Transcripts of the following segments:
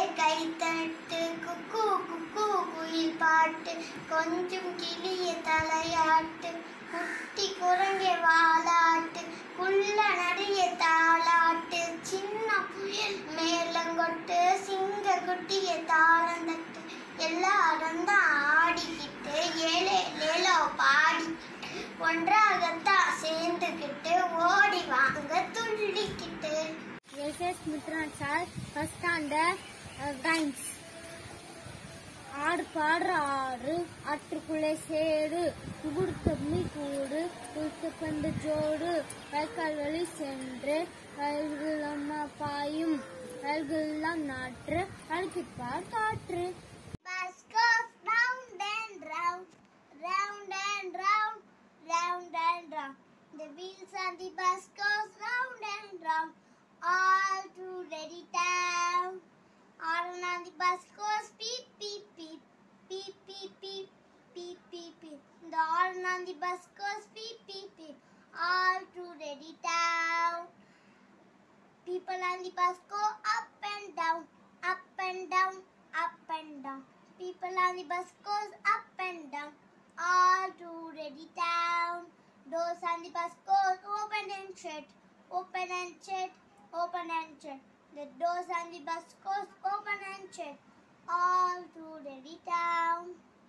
கைத்தட்டு குக்கு குக்கு குயில் பாட்டு கொஞ்சம் கிளிய தலையாட்டு குட்டி குரங்கே வாலாட்டு குள்ள நடைய தாளாட்டு சின்ன புயல் மேலங்கொட்டு சிங்க குட்டிய தாளந்தட்டு எல்லாரும் தான் ஆடிக்கிட்டு ஏழே லேலோ பாடிக்கிட்டு ஒன்றாகத்தான் சேர்ந்துக்கிட்டு ஓடி வாங்க துள்ளிக்கிட்டு S S Mithran sir first standard rhymes ஆடு பாடுற ஆடு ஆற்றுக்குள்ளே சேடு குகுடு தம்மி கூடு குளித்த பண்டு ஜோடு வயக்கால் வழி சென்று வயல்கள் பாயும் வயல்களெல்லாம் நாற்று அழுக்கிப்பார் காற்று Bus goes round and round, round and round, round and round. The wheels on the bus goes round and round, all to ready town. Horn on the bus goes beep beep beep, beep beep beep, beep beep beep. The horn on the bus goes beep beep beep, all to ready town. People on the bus go up and down, up and down, up and down. People on the bus goes up and down, all to ready town. Doors on the bus goes open and shut, open and shut, open and shut. The doors on the bus goes open and shut, all to ready town.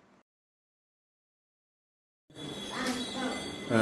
ஆ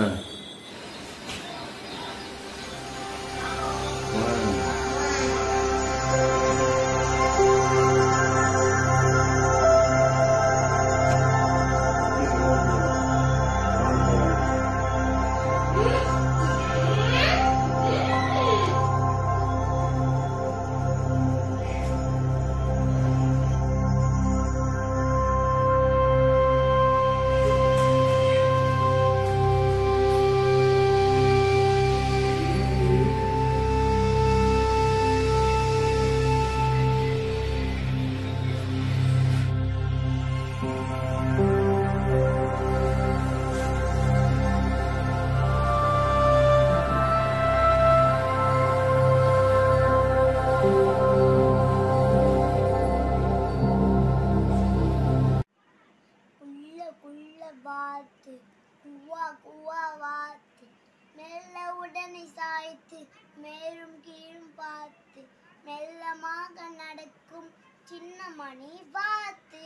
குள்ள குள்ள வாத்து குவா குவா வாத்து மெல்ல உடனே சாய்த்து மேலும் கீழும் பார்த்து மெல்லமாக நடக்கும் சின்ன மணி வாத்து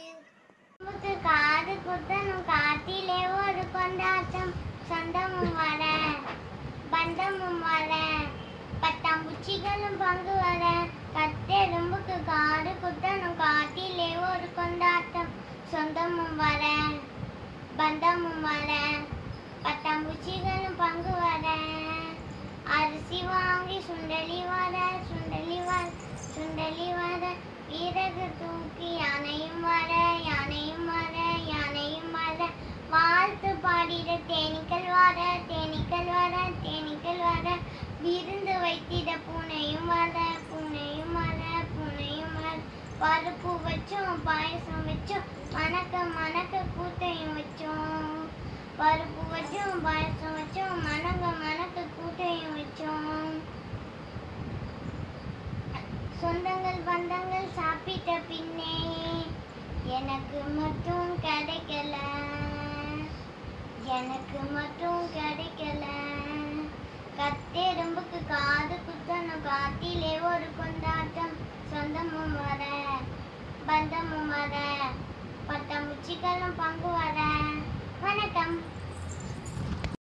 காது குத்தனும் காட்டிலே ஒரு கொண்டாட்டம் சொந்தமும் வர பந்தமும் வர பட்டாம்பூச்சிகளும் பங்கு வர கத்தெரும்புக்கு காடு குத்தனும் காட்டிலே ஒரு கொண்டாட்டம் சொந்தமும் வர பந்தமும் வர பட்டாம்பூச்சிகளும் பங்கு வர அரிசி வாங்கி சுண்டலி வர சுண்டலி வர சுண்டலி வர வீரகு தூக்கி யானையும் வர யானையும் வர யானையும் வர வாழ்த்து பாடிட தேனீக்கள் வர தேனீக்கள் வர தேனீக்கள் வர விருந்து வைத்திட பூனையும் வர பூனையும் வர பூனையும் வர பருப்பு வச்சோம் பாயசம் வச்சோம் மணக்க மணக்க கூட்டையும் வச்சோம் பருப்பு வச்சோம் பாயசம் வச்சோம் மணக்க மணக்க கூட்டையும் வச்சோம் சொந்தங்கள் பந்தங்கள் சாப்பிட்ட பின்னே எனக்கு மட்டும் கிடைக்கல எனக்கு மட்டும் கிடைக்கல கத்தெரும்புக்கு காது குத்தணும் காத்திலே ஒரு கொண்டாட்டம் சொந்தமும் வர பந்தமும் வர பட்டாம்பூச்சிகளும் பங்கு வர வணக்கம்